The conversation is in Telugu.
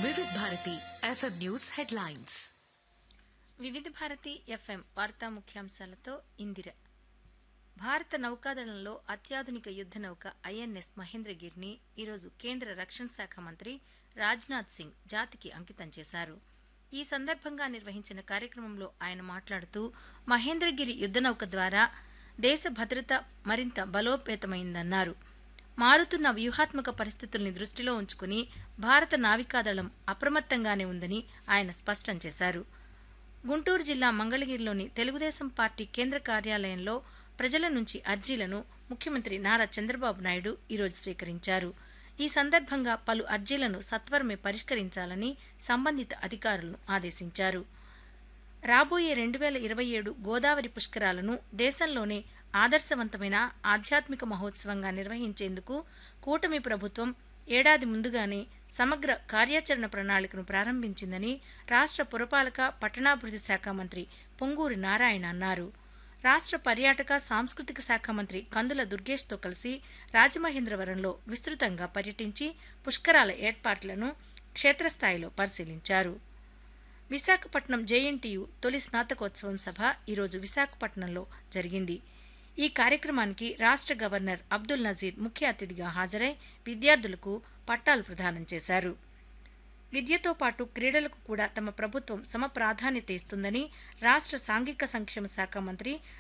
వివిధ భారతి ఎఫ్ఎం న్యూస్ హెడ్లైన్స్ వివిధ భారతి ఎఫ్ఎం వార్తా ముఖ్యాంశాలతో ఇందిర భారత నౌకాదళంలో అత్యాధునిక యుద్ధ నౌక ఐఎన్ఎస్ మహేంద్రగిరిని ఈరోజు కేంద్ర రక్షణ శాఖ మంత్రి రాజ్నాథ్ సింగ్ జాతికి అంకితం చేశారు ఈ సందర్భంగా నిర్వహించిన కార్యక్రమంలో ఆయన మాట్లాడుతూ మహేంద్రగిరి యుద్ధ నౌక ద్వారా దేశ భద్రత మరింత బలోపేతమైందన్నారు మారుతున్న వ్యూహాత్మక పరిస్థితుల్ని దృష్టిలో ఉంచుకుని భారత నావికాదళం అప్రమత్తంగానే ఉందని ఆయన స్పష్టం చేశారు గుంటూరు జిల్లా మంగళగిరిలోని తెలుగుదేశం పార్టీ కేంద్ర కార్యాలయంలో ప్రజల నుంచి అర్జీలను ముఖ్యమంత్రి నారా చంద్రబాబు నాయుడు ఈరోజు స్వీకరించారు ఈ సందర్భంగా పలు అర్జీలను సత్వరమే పరిష్కరించాలని సంబంధిత అధికారులను ఆదేశించారు రాబోయే రెండు వేల ఇరవై ఏడు గోదావరి పుష్కరాలను దేశంలోనే ఆదర్శవంతమైన ఆధ్యాత్మిక మహోత్సవంగా నిర్వహించేందుకు కూటమి ప్రభుత్వం ఏడాది ముందుగానే సమగ్ర కార్యాచరణ ప్రణాళికను ప్రారంభించిందని రాష్ట్ర పురపాలక పట్టణాభివృద్ధి శాఖ మంత్రి పొంగూరి నారాయణ అన్నారు రాష్ట్ర పర్యాటక సాంస్కృతిక శాఖ మంత్రి కందుల దుర్గేష్తో కలిసి రాజమహేంద్రవరంలో విస్తృతంగా పర్యటించి పుష్కరాల ఏర్పాట్లను క్షేత్రస్థాయిలో పరిశీలించారు విశాఖపట్నం జేఎన్టీయు తొలి స్నాతకోత్సవం సభ ఈరోజు విశాఖపట్నంలో జరిగింది ఈ కార్యక్రమానికి రాష్ట్ర గవర్నర్ అబ్దుల్ నజీర్ ముఖ్య అతిథిగా హాజరై విద్యార్థులకు పట్టాలు ప్రదానం చేశారు విద్యతో పాటు క్రీడలకు కూడా తమ ప్రభుత్వం సమ ప్రాధాన్యత ఇస్తుందని రాష్ట్ర సాంఘిక సంక్షేమ శాఖ మంత్రి